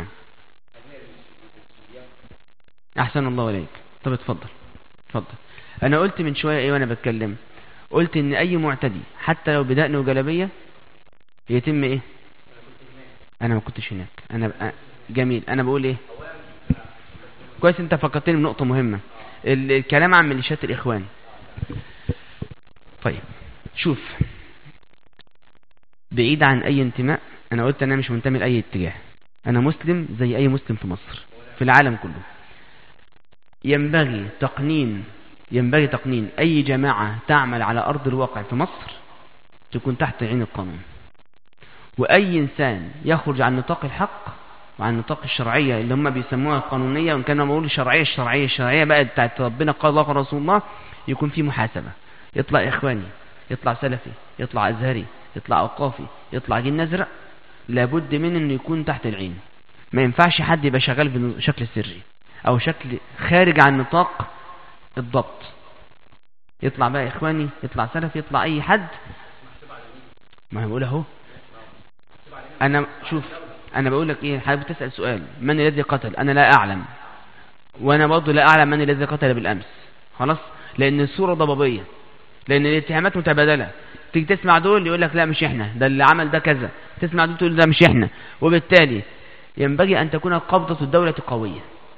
Speaker 1: احسن الله عليك طب اتفضل اتفضل انا قلت من شوية ايه وانا بتكلم قلت ان اي معتدي حتى لو بدأنا وجلبية يتم ايه انا ما كنتش هناك انا جميل انا بقول ايه كويس انت فكرتني بنقطة مهمة الكلام عن ميليشيات الاخوان طيب شوف بعيد عن اي انتماء انا قلت انا مش منتمي لاي اتجاه انا مسلم زي اي مسلم في مصر في العالم كله ينبغي تقنين ينبغي تقنين اي جماعة تعمل على ارض الواقع في مصر تكون تحت عين القانون واي انسان يخرج عن نطاق الحق وعن نطاق الشرعية اللي هم بيسموها القانونية وإن كانوا بيقولوا الشرعية الشرعية الشرعية بقى بتاعت ربنا قال الله قال رسول الله يكون في محاسبة يطلع إخواني يطلع سلفي يطلع أزهري يطلع أوقافي يطلع جن أزرق لابد من إنه يكون تحت العين ما ينفعش حد يبقى شغال بشكل سري أو شكل خارج عن نطاق الضبط يطلع بقى إخواني يطلع سلفي يطلع أي حد ما هو اهو أنا شوف انا بقول لك ايه حضرتك بتسال سؤال من الذي قتل انا لا اعلم وانا برضه لا اعلم من الذي قتل بالامس خلاص لان الصوره ضبابيه لان الاتهامات متبادله تيجي تسمع دول يقول لك لا مش احنا ده اللي عمل ده كذا تسمع دول تقول ده مش احنا وبالتالي ينبغي ان تكون قبضه الدوله قويه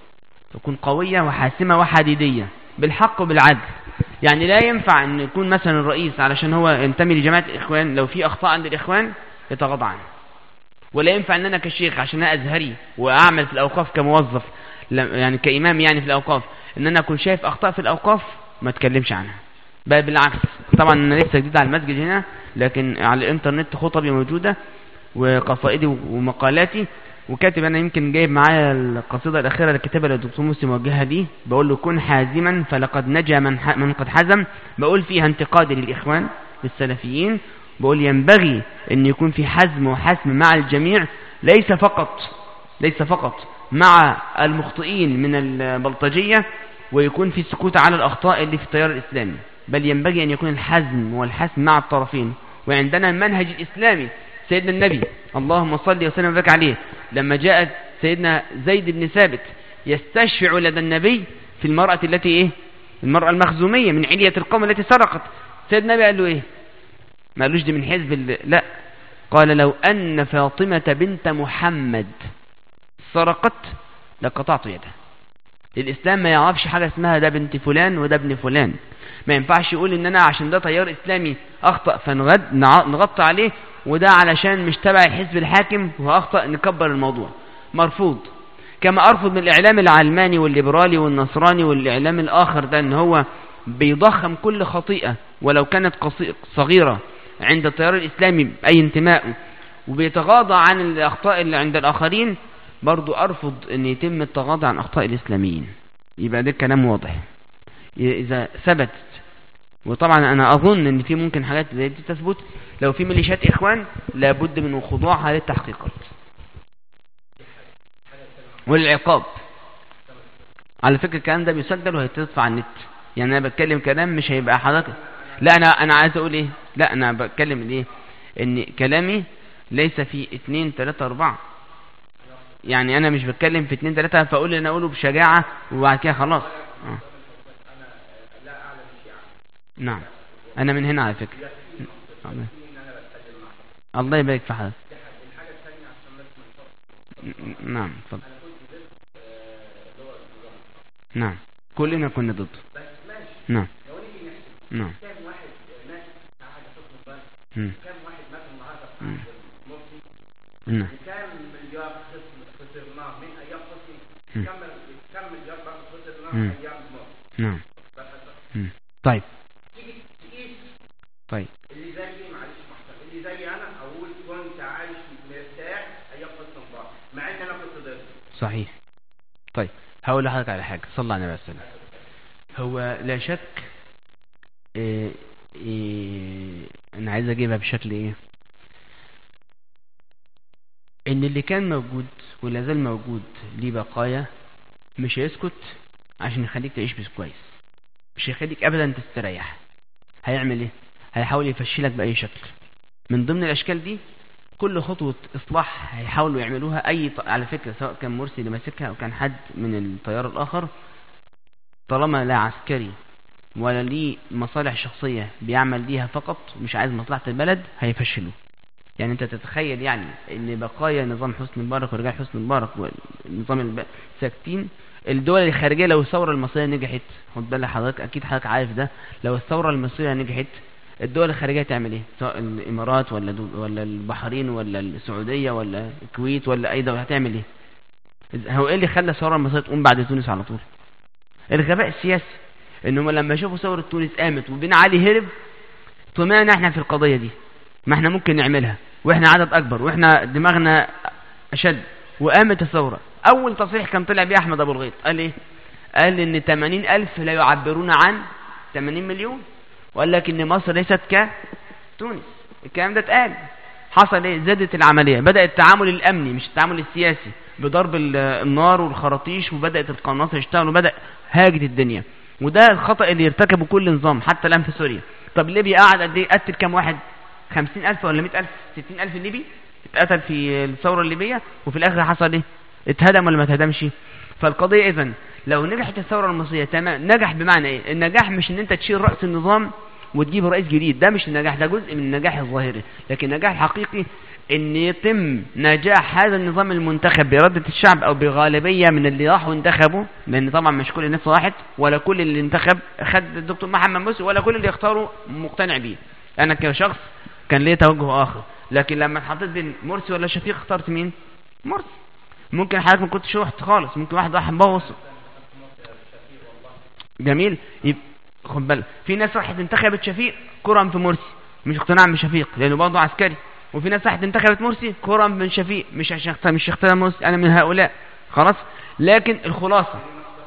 Speaker 1: تكون قوية وحاسمة وحديدية بالحق وبالعدل يعني لا ينفع ان يكون مثلا الرئيس علشان هو ينتمي لجماعة الاخوان لو في اخطاء عند الاخوان يتغاضى عنها ولا ينفع ان انا كشيخ عشان انا ازهري واعمل في الاوقاف كموظف يعني كامام يعني في الاوقاف ان انا اكون شايف اخطاء في الاوقاف ما اتكلمش عنها بل بالعكس طبعا انا لسه جديد على المسجد هنا لكن على الانترنت خطبي موجودة وقصائدي ومقالاتي وكاتب انا يمكن جايب معايا القصيدة الاخيرة اللي كتبها للدكتور مسلم وجهها دي بقول له كن حازما فلقد نجا من, من قد حزم بقول فيها انتقادي للاخوان للسلفيين بقول ينبغي ان يكون في حزم وحسم مع الجميع ليس فقط ليس فقط مع المخطئين من البلطجية ويكون في سكوت على الأخطاء اللي في التيار الإسلامي بل ينبغي أن يكون الحزم والحسم مع الطرفين وعندنا المنهج الإسلامي سيدنا النبي اللهم صل وسلم وبارك عليه لما جاءت سيدنا زيد بن ثابت يستشفع لدى النبي في المرأة التي ايه المرأة المخزومية من علية القوم التي سرقت سيدنا النبي قال له ايه ما قالوش دي من حزب الله لا قال لو أن فاطمة بنت محمد سرقت لقطعت يدها الإسلام ما يعرفش حاجة اسمها ده بنت فلان وده ابن فلان ما ينفعش يقول ان انا عشان ده تيار اسلامي اخطأ فنغد نغطى عليه وده علشان مش تبع الحزب الحاكم وأخطأ نكبر الموضوع مرفوض كما أرفض من الإعلام العلماني والليبرالي والنصراني والإعلام الآخر ده أن هو بيضخم كل خطيئة ولو كانت صغيرة عند التيار الإسلامي أي انتماء وبيتغاضى عن الأخطاء اللي عند الآخرين برضو أرفض أن يتم التغاضى عن أخطاء الإسلاميين يبقى ده كلام واضح إذا ثبت وطبعا أنا أظن أن في ممكن حاجات زي دي تثبت لو في ميليشيات إخوان لابد من خضوعها للتحقيقات والعقاب على فكرة الكلام ده بيسجل وهيتدفع على النت يعني أنا بتكلم كلام مش هيبقى حضرتك لا أنا أنا عايز أقول إيه لا أنا بتكلم إيه إن كلامي ليس في اتنين تلاتة أربعة يعني أنا مش بتكلم في اتنين تلاتة فأقول أنا أقوله بشجاعة وبعد كده خلاص آه. نعم أنا من هنا على فكرة الله يبارك في حضرتك نعم اتفضل نعم كلنا كنا ضده نعم نعم كم واحد مات قاعد كم واحد مات النهارده في نعم كم مليار خسرناه من ايام حسني كم كم مليار خسرناه من ايام موت نعم طيب طيب اللي زي معلش محترم اللي زي انا اقول كنت عايش مرتاح ايام حسن مبارك مع ان انا كنت ضد صحيح طيب هقول لحضرتك على حاجه صلى على النبي صلى هو لا شك إيه إيه انا عايز اجيبها بشكل ايه ان اللي كان موجود ولا زال موجود ليه بقايا مش هيسكت عشان يخليك تعيش بس كويس مش هيخليك ابدا تستريح هيعمل ايه هيحاول يفشلك بأي شكل من ضمن الأشكال دي كل خطوة إصلاح هيحاولوا يعملوها أي ط... على فكرة سواء كان مرسي اللي ماسكها أو كان حد من التيار الآخر طالما لا عسكري ولا ليه مصالح شخصية بيعمل ليها فقط مش عايز مصلحة البلد هيفشلوا يعني انت تتخيل يعني ان بقايا نظام حسني مبارك ورجال حسني مبارك ونظام الب... ساكتين الدول الخارجية لو الثورة المصرية نجحت خد بالك حضرتك اكيد حضرتك عارف ده لو الثورة المصرية نجحت الدول الخارجية تعمل ايه سواء الامارات ولا ولا البحرين ولا السعودية ولا الكويت ولا اي دولة هتعمل ايه هو ايه اللي خلى الثورة المصرية تقوم بعد تونس على طول الغباء السياسي انهم لما شافوا ثورة تونس قامت وبين علي هرب طمعنا احنا في القضية دي ما احنا ممكن نعملها واحنا عدد اكبر واحنا دماغنا اشد وقامت الثورة اول تصريح كان طلع بيه احمد ابو الغيط قال ايه قال ان 80 الف لا يعبرون عن 80 مليون وقال لك ان مصر ليست كتونس الكلام ده اتقال حصل ايه زادت العملية بدأ التعامل الامني مش التعامل السياسي بضرب النار والخراطيش وبدأت القناصة يشتغلوا وبدأ هاجت الدنيا وده الخطأ اللي يرتكبه كل نظام حتى الان في سوريا طب ليبيا قعد قد ايه قتل كام واحد خمسين الف ولا مئة الف ستين الف ليبي اتقتل في الثورة الليبية وفي الاخر حصل ايه اتهدم ولا ما اتهدمش فالقضية اذا لو نجحت الثورة المصرية تمام نجح بمعنى ايه النجاح مش ان انت تشيل رأس النظام وتجيب رئيس جديد ده مش النجاح ده جزء من النجاح الظاهري لكن النجاح الحقيقي ان يتم نجاح هذا النظام المنتخب بإرادة الشعب او بغالبية من اللي راحوا انتخبوا لان طبعا مش كل الناس راحت ولا كل اللي انتخب خد الدكتور محمد مرسي ولا كل اللي اختاروا مقتنع بيه انا كشخص كان ليه توجه اخر لكن لما اتحطيت بين مرسي ولا شفيق اخترت مين مرسي ممكن حضرتك ما كنتش رحت خالص ممكن واحد راح مبوص جميل يبقى خد بالك في ناس راحت انتخبت شفيق كرم في مرسي مش اقتناع بشفيق لانه برضه عسكري وفي ناس راحت انتخبت مرسي كرم من شفيق مش عشان مش اختار مرسي انا من هؤلاء خلاص لكن الخلاصه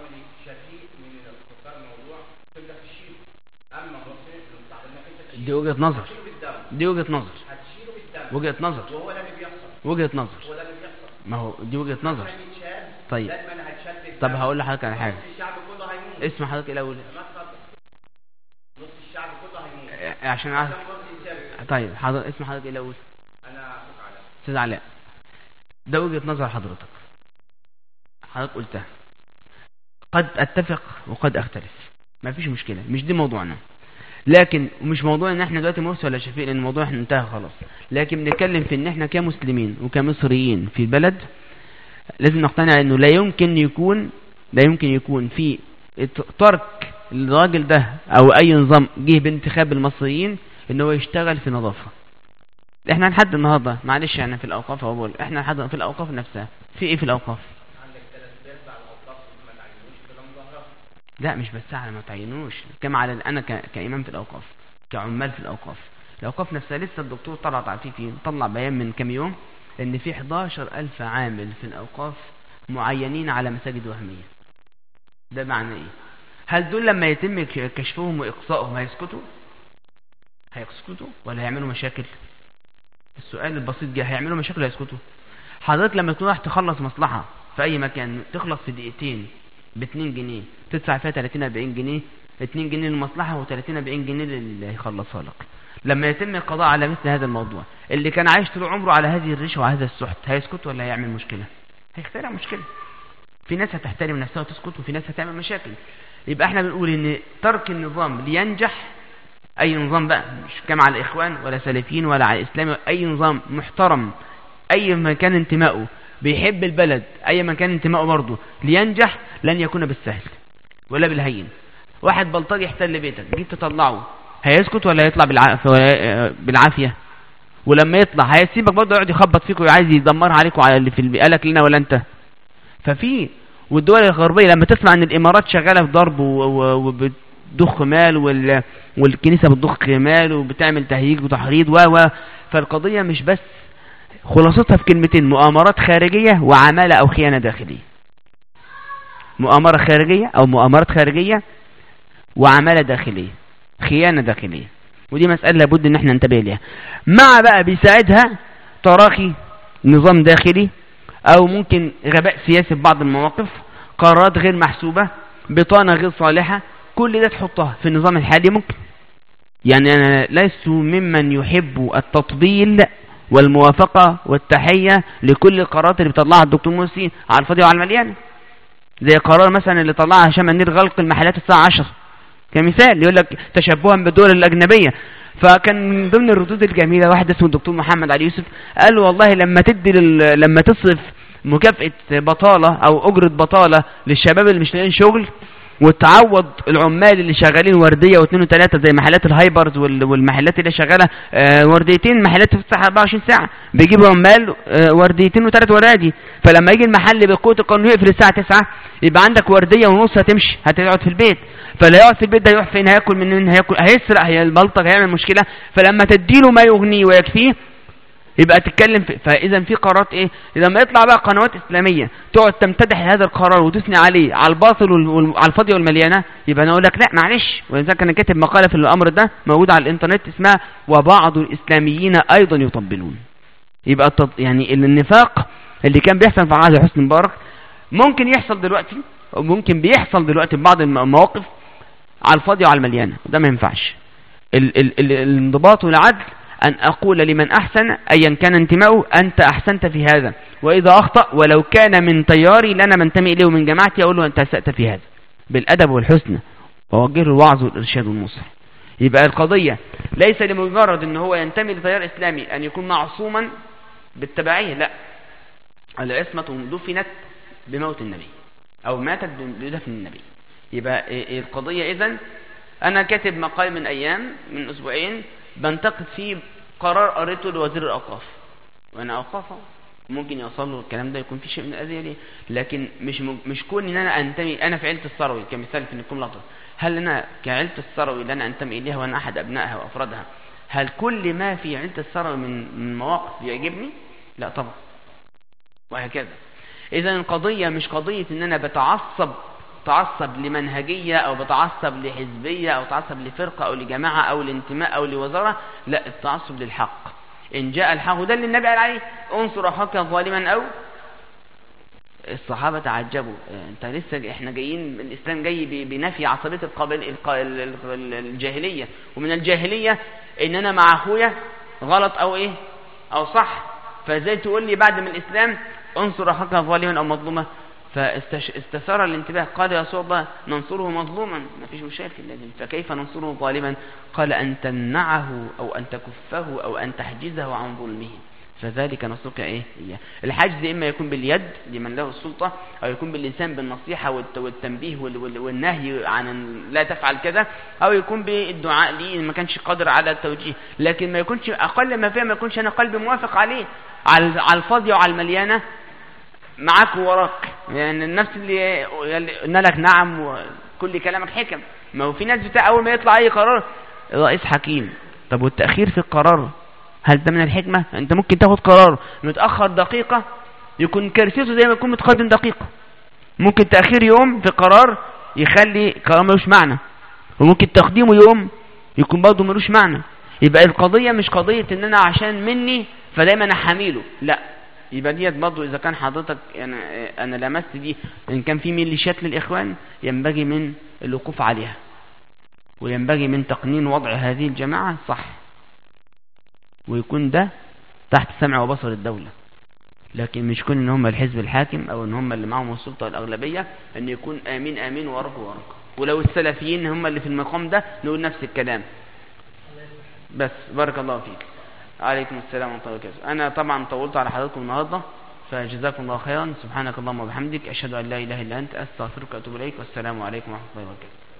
Speaker 1: دي وجهه نظر دي وجهه نظر وجهه نظر وجهه نظر ما هو دي وجهه نظر طيب طب هقول لحضرتك على حاجه اسم حضرتك ايه الاول نص الشعب كله هيموت عشان عارف طيب حضرتك اسم حضرتك ايه الاول انا اخوك علاء استاذ علاء ده وجهه نظر حضرتك حضرتك قلتها قد اتفق وقد اختلف ما فيش مشكله مش دي موضوعنا لكن مش موضوع ان احنا دلوقتي مرسي ولا شفيق لان الموضوع احنا انتهى خلاص لكن بنتكلم في ان احنا كمسلمين وكمصريين في البلد لازم نقتنع انه لا يمكن يكون لا يمكن يكون في ترك الراجل ده او اي نظام جه بانتخاب المصريين ان هو يشتغل في نظافه احنا لحد النهارده معلش احنا في الاوقاف اقول احنا لحد في الاوقاف نفسها في ايه في الاوقاف لا مش بس على ما تعينوش كما على انا كامام في الاوقاف كعمال في الاوقاف الاوقاف نفسها لسه الدكتور طلع تعفيفي طلع بيان من كام يوم ان في 11000 عامل في الاوقاف معينين على مساجد وهميه ده معنى ايه هل دول لما يتم كشفهم واقصائهم هيسكتوا هيسكتوا ولا هيعملوا مشاكل السؤال البسيط جه هيعملوا مشاكل ولا هيسكتوا حضرتك لما تكون راح تخلص مصلحه في اي مكان تخلص في دقيقتين ب 2 جنيه تدفع فيها 30 40 جنيه 2 جنيه للمصلحه و30 40 جنيه للي هيخلصها لك لما يتم القضاء على مثل هذا الموضوع اللي كان عايش طول عمره على هذه الرشوه وهذا السحت هيسكت ولا هيعمل مشكله هيخترع مشكله في ناس هتحترم نفسها وتسكت وفي ناس هتعمل مشاكل يبقى احنا بنقول ان ترك النظام لينجح اي نظام بقى مش كما على الاخوان ولا سلفيين ولا على الاسلام اي نظام محترم اي مكان انتمائه بيحب البلد اي مكان انتمائه برضه لينجح لن يكون بالسهل ولا بالهين واحد بلطجي يحتل بيتك جيت تطلعه هيسكت ولا هيطلع بالعافيه ولما يطلع هيسيبك برضه يقعد يخبط فيك وعايز يدمر عليك وعلى اللي في قالك لنا ولا انت ففي والدول الغربية لما تسمع ان الامارات شغالة في ضرب وبتضخ مال والكنيسة بتضخ مال وبتعمل تهييج وتحريض و فالقضية مش بس خلاصتها في كلمتين مؤامرات خارجية وعمالة او خيانة داخلية مؤامرة خارجية او مؤامرات خارجية وعمالة داخلية خيانة داخلية ودي مسألة لابد ان احنا ننتبه لها مع بقى بيساعدها تراخي نظام داخلي او ممكن غباء سياسي في بعض المواقف قرارات غير محسوبة بطانة غير صالحة كل ده تحطها في النظام الحالي ممكن يعني انا لست ممن يحب التطبيل والموافقة والتحية لكل القرارات اللي بيطلعها الدكتور مرسي على الفاضي وعلى المليان زي قرار مثلا اللي طلعها هشام منير غلق المحلات الساعة 10 كمثال يقول لك تشبها بالدول الأجنبية فكان من ضمن الردود الجميلة واحد اسمه الدكتور محمد علي يوسف قال والله لما تدي لل... لما تصرف مكافأة بطالة او اجرة بطالة للشباب اللي مش لاقيين شغل وتعوض العمال اللي شغالين وردية واثنين وثلاثة زي محلات الهايبرز والمحلات اللي شغالة آه ورديتين محلات تفتح 24 ساعة بيجيبوا عمال آه ورديتين وثلاث ورادي فلما يجي المحل بقوة القانون يقفل الساعة 9 يبقى عندك وردية ونص هتمشي هتقعد في البيت فلا يقعد في البيت ده يروح فين هياكل من هياكل هيسرق هي البلطج هيعمل مشكلة فلما تديله ما يغنيه ويكفيه يبقى تتكلم في فاذا في قرارات ايه اذا ما يطلع بقى قنوات اسلاميه تقعد تمتدح هذا القرار وتثني عليه على الباطل وعلى الفاضيه والمليانه يبقى انا اقول لك لا معلش ولذلك انا كاتب مقاله في الامر ده موجوده على الانترنت اسمها وبعض الاسلاميين ايضا يطبلون يبقى التط... يعني النفاق اللي كان بيحصل في عهد حسني مبارك ممكن يحصل دلوقتي وممكن بيحصل دلوقتي في بعض المواقف على الفاضيه وعلى المليانه ده ما ينفعش ال... ال... ال... الانضباط والعدل أن أقول لمن أحسن أيا كان انتماؤه أنت أحسنت في هذا وإذا أخطأ ولو كان من تياري لنا منتمي إليه ومن جماعتي أقول له أنت أسأت في هذا بالأدب والحسن ووجه له الوعظ والإرشاد والنصح يبقى القضية ليس لمجرد أن هو ينتمي لتيار إسلامي أن يكون معصوما بالتبعية لا العصمة دفنت بموت النبي أو ماتت بدفن النبي يبقى القضية إذن أنا كاتب مقال من أيام من أسبوعين بنتقد فيه قرار قريته لوزير الأوقاف وأنا أوقافه ممكن يوصل له الكلام ده يكون في شيء من الأذية ليه لكن مش مش كون ان انا انتمي انا في عيله الثروي كمثال في نكون لحظه هل انا كعيله الثروي اللي انا انتمي اليها وانا احد ابنائها وافرادها هل كل ما في عيله الثروي من من مواقف يعجبني لا طبعا وهكذا اذا القضيه مش قضيه ان انا بتعصب تعصب لمنهجية أو بتعصب لحزبية أو تعصب لفرقة أو لجماعة أو لانتماء أو لوزارة لا التعصب للحق إن جاء الحق ده اللي النبي قال عليه انصر أخاك ظالما أو الصحابة تعجبوا انت لسه احنا جايين الاسلام جاي بنفي عصبية القبل الجاهلية ومن الجاهلية ان انا مع اخويا غلط او ايه او صح فازاي تقول لي بعد من الاسلام انصر اخاك ظالما او مظلوما فاستثار الانتباه قال يا رسول الله ننصره مظلوما ما فيش مشاكل لازم فكيف ننصره ظالما قال أن تمنعه أو أن تكفه أو أن تحجزه عن ظلمه فذلك نصرك ايه إياه الحجز اما يكون باليد لمن له السلطة او يكون باللسان بالنصيحة والتنبيه والنهي عن لا تفعل كذا او يكون بالدعاء لي ما كانش قادر على التوجيه لكن ما يكونش اقل ما فيها ما يكونش انا قلبي موافق عليه على الفاضية وعلى المليانة معاك ووراك يعني النفس اللي قلنا لك نعم وكل كلامك حكم ما هو في ناس بتاع اول ما يطلع اي قرار رئيس حكيم طب والتأخير في القرار هل ده من الحكمة انت ممكن تاخد قرار متأخر دقيقة يكون كارثته زي ما يكون متقدم دقيقة ممكن تأخير يوم في قرار يخلي قرار ملوش معنى وممكن تقديمه يوم يكون برضه ملوش معنى يبقى القضية مش قضية ان انا عشان مني فدايما احميله لا يبقى ديت برضه اذا كان حضرتك يعني انا لمست دي ان كان في ميليشيات للاخوان ينبغي من الوقوف عليها وينبغي من تقنين وضع هذه الجماعة صح ويكون ده تحت سمع وبصر الدولة لكن مش يكون ان هم الحزب الحاكم او ان هم اللي معهم السلطة الاغلبية ان يكون امين امين ورق ورق ولو السلفيين هم اللي في المقام ده نقول نفس الكلام بس بارك الله فيك عليكم السلام ورحمة الله وبركاته أنا طبعا طولت على حضراتكم النهاردة فجزاكم الله خيرا سبحانك اللهم وبحمدك أشهد أن لا إله إلا أنت أستغفرك وأتوب إليك والسلام عليكم ورحمة الله وبركاته